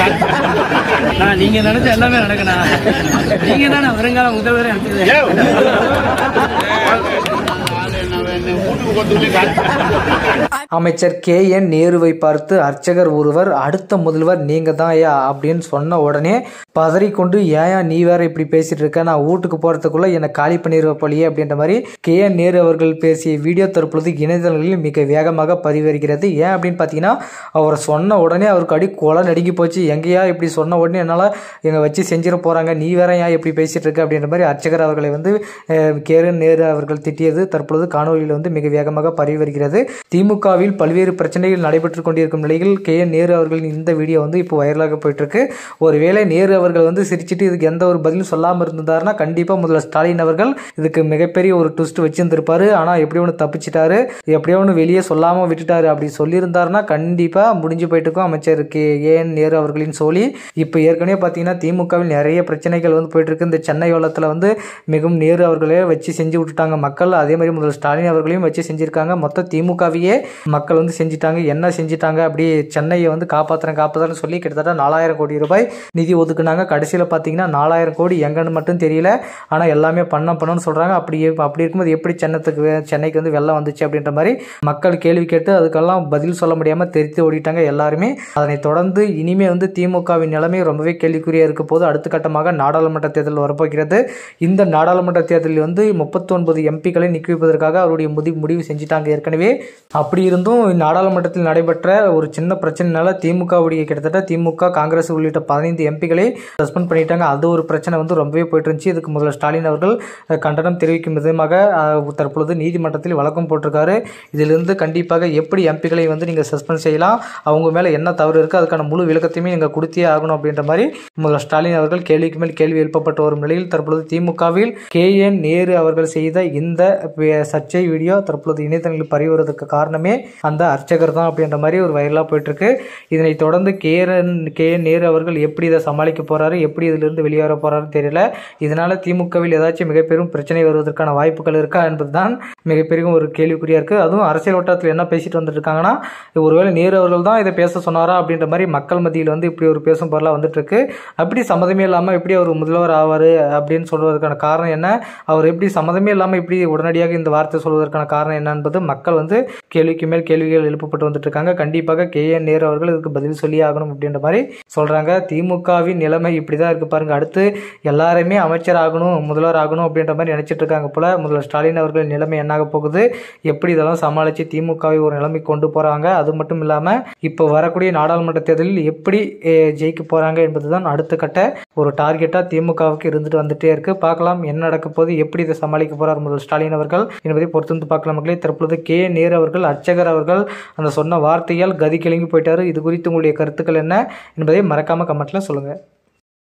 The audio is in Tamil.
நான் நீங்க நினைச்ச எல்லாமே நடக்கணும் நீங்க தானே வருங்கால முதல்வர் நினைச்சது அமைச்சர் கே என் நேருவை பார்த்து அர்ச்சகர் ஒருவர் அடுத்த முதல்வர் நீங்க தான் ஐயா அப்படின்னு சொன்ன உடனே பதறிக்கொண்டு ஏயா நீ வேற இப்படி பேசிட்டு இருக்க நான் வீட்டுக்கு போறதுக்குள்ள என்னை காலி பண்ணிடுவ போலியே அப்படின்ற மாதிரி கே என் நேரு அவர்கள் பேசிய வீடியோ தற்பொழுது இணையதளங்களில் மிக வேகமாக பதிவருகிறது ஏன் அப்படின்னு பார்த்தீங்கன்னா அவர் சொன்ன உடனே அவருக்கு அடி கொலை நடுங்கி போச்சு எங்கேயா இப்படி சொன்ன உடனே என்னால் எங்க வச்சு செஞ்சிட போறாங்க நீ வேற ஏன் இப்படி பேசிட்டு இருக்க அப்படின்ற மாதிரி அர்ச்சகர் அவர்களை வந்து அஹ், கேரன் நேரு அவர்கள் திட்டியது தற்பொழுது காணொலியில் வந்து மிக வேகமாக பரவி வருகிறது திமுகவில் பல்வேறு பிரச்சனைகள் நடைபெற்று கொண்டிருக்கும் நிலையில் கே என் நேரு அவர்களின் இந்த வீடியோ வந்து இப்போ வைரலாக போயிட்டு இருக்கு ஒருவேளை நேரு அவர்கள் வந்து சிரிச்சிட்டு இதுக்கு எந்த ஒரு பதிலும் சொல்லாமல் இருந்திருந்தாருன்னா கண்டிப்பாக முதல்வர் ஸ்டாலின் அவர்கள் இதுக்கு மிகப்பெரிய ஒரு ட்விஸ்ட் வச்சிருந்திருப்பாரு ஆனால் எப்படி ஒன்று தப்பிச்சிட்டாரு எப்படியோ ஒன்று வெளியே சொல்லாமல் விட்டுட்டாரு அப்படி சொல்லியிருந்தாருன்னா கண்டிப்பாக முடிஞ்சு போயிட்டு இருக்கும் அமைச்சர் கே ஏன் நேரு அவர்களின் சோழி இப்போ ஏற்கனவே பார்த்தீங்கன்னா திமுகவில் நிறைய பிரச்சனைகள் வந்து போயிட்டு இருக்கு இந்த சென்னை வளத்தில் வந்து மிகவும் நேரு அவர்களே வச்சு செஞ்சு விட்டுட்டாங்க மக்கள் அதே மாதிரி முதல்வர் ஸ்டாலின் அவர்களையும் வச்சு செஞ்சிருக்காங்க மொத்த திமுகவையே மக்கள் வந்து செஞ்சுட்டாங்க என்ன செஞ்சுட்டாங்க அப்படி சென்னையை வந்து காப்பாற்றுறேன் காப்பாற்றுறேன்னு சொல்லி கிட்டத்தட்ட நாலாயிரம் கோடி ரூபாய் நிதி ஒதுக்குனாங்க கடைசியில் பார்த்தீங்கன்னா நாலாயிரம் கோடி எங்கன்னு மட்டும் தெரியல ஆனால் எல்லாமே பண்ண பண்ணணும்னு சொல்கிறாங்க அப்படி அப்படி இருக்கும்போது எப்படி சென்னத்துக்கு வே- சென்னைக்கு வந்து வெள்ளம் வந்துச்சு அப்படின்ற மாதிரி மக்கள் கேள்வி கேட்டு அதுக்கெல்லாம் பதில் சொல்ல முடியாமல் தெரித்து ஓடிட்டாங்க எல்லாருமே அதனை தொடர்ந்து இனிமே வந்து திமுகவின் நிலைமை ரொம்பவே கேள்விக்குறியா இருக்க போது அடுத்த கட்டமாக நாடாளுமன்ற தேர்தல் வரப்போகிறது இந்த நாடாளுமன்ற தேர்தலில் வந்து முப்பத்தொன்பது எம்பிக்களை நீக்குவிப்பதற்காக அவருடைய முடி முடிவு செஞ்சிட்டாங்க ஏற்கனவே அப்படி இருந்தும் நாடாளுமன்றத்தில் நடைபெற்ற ஒரு சின்ன பிரச்சனைனால திமுகவுடைய கிட்டத்தட்ட திமுக காங்கிரஸ் உள்ளிட்ட பதினைந்து எம்பிக்களை சஸ்பெண்ட் பண்ணிட்டாங்க அது ஒரு பிரச்சனை வந்து ரொம்பவே போயிட்டு இருந்துச்சு இதுக்கு முதல்வர் ஸ்டாலின் அவர்கள் அஹ், கண்டனம் தெரிவிக்கும் விதமாக அஹ், தற்பொழுது நீதிமன்றத்தில் வழக்கம் போட்டிருக்காரு இதிலிருந்து கண்டிப்பாக எப்படி எம்பிக்களை வந்து நீங்கள் சஸ்பெண்ட் செய்யலாம் அவங்க மேலே என்ன தவறு இருக்குது அதுக்கான முழு விளக்கத்தையுமே நீங்கள் கொடுத்தே ஆகணும் அப்படின்ற மாதிரி முதல்வர் ஸ்டாலின் அவர்கள் கேள்விக்கு மேல் கேள்வி எழுப்பப்பட்டு வரும் நிலையில் தற்பொழுது திமுகவில் கே என் நேரு அவர்கள் செய்த இந்த வே- சர்ச்சை வீடியோ தற்பொழுது இணையதளங்களில் பரவி வருவதற்கு காரணமே அந்த அர்ச்சகர் தான் அப்படின்ற மாதிரி ஒரு வைரலாக போயிட்டு இருக்கு இதனைத் தொடர்ந்து K N K N Nehru அவர்கள் எப்படி இதை சமாளிக்க போறாரு எப்படி இதிலிருந்து வெளியேற போறாரு தெரியல இதனால திமுகவில் ஏதாச்சும் மிகப்பெரும் பிரச்சனை வருவதற்கான வாய்ப்புகள் இருக்கா என்பதுதான் மிகப்பெரிய ஒரு கேள்விக்குறியா இருக்கு அதுவும் அரசியல் வட்டாரத்தில் என்ன பேசிட்டு வந்துட்டு இருக்காங்கன்னா ஒருவேளை நேரு அவர்கள் தான் இதை பேச சொன்னாரா அப்படின்ற மாதிரி மக்கள் மத்தியில் வந்து இப்படி ஒரு பேசும் பொருளாக வந்துட்டு இருக்கு அப்படி சம்மதமே இல்லாமல் எப்படி அவர் முதல்வர் ஆவார் அப்படின்னு சொல்வதற்கான காரணம் என்ன அவர் எப்படி சம்மதமே இல்லாமல் இப்படி உடனடியாக இந்த வார்த்தை சொல்வதற்கான காரணம் என்ன என்பது மக்கள் வந்து கேள்விக்கு மேல் கேள்விகள் எழுப்பப்பட்டு வந்துட்டு இருக்காங்க கண்டிப்பாக கே என் நேரு அவர்கள் இதுக்கு பதில் சொல்லி ஆகணும் அப்படின்ற மாதிரி சொல்றாங்க திமுகவின் நிலைமை இப்படிதான் இருக்கு பாருங்க அடுத்து எல்லாருமே அமைச்சர் ஆகணும் முதல்வர் ஆகணும் அப்படின்ற மாதிரி நினைச்சிட்டு இருக்காங்க போல முதல்வர் ஸ்டாலின் அவர்கள் நிலைமை என்னாக போகுது எப்படி இதெல்லாம் சமாளிச்சு திமுகவை ஒரு நிலைமை கொண்டு போறாங்க அது மட்டும் இல்லாம இப்போ வரக்கூடிய நாடாளுமன்ற தேர்தலில் எப்படி அஹ், ஜெயிக்க போறாங்க என்பதுதான் அடுத்த கட்ட ஒரு டார்கெட்டா திமுகவுக்கு இருந்துட்டு வந்துட்டே இருக்கு பார்க்கலாம் என்ன நடக்க போகுது எப்படி இதை சமாளிக்க போறார் முதல்வர் ஸ்டாலின் அவர்கள் என்பதை பொறுத்து வந்து பார்க்கலாம் மக்களே தற்பொழுது கே நேரு அவர்கள் அர்ச்சகர் அவர்கள் அந்த சொன்ன வார்த்தையால் கதி கிளங்கி போயிட்டாரு இது குறித்து உங்களுடைய கருத்துக்கள் என்ன என்பதை மறக்காம கமெண்ட்ல சொல்லுங்க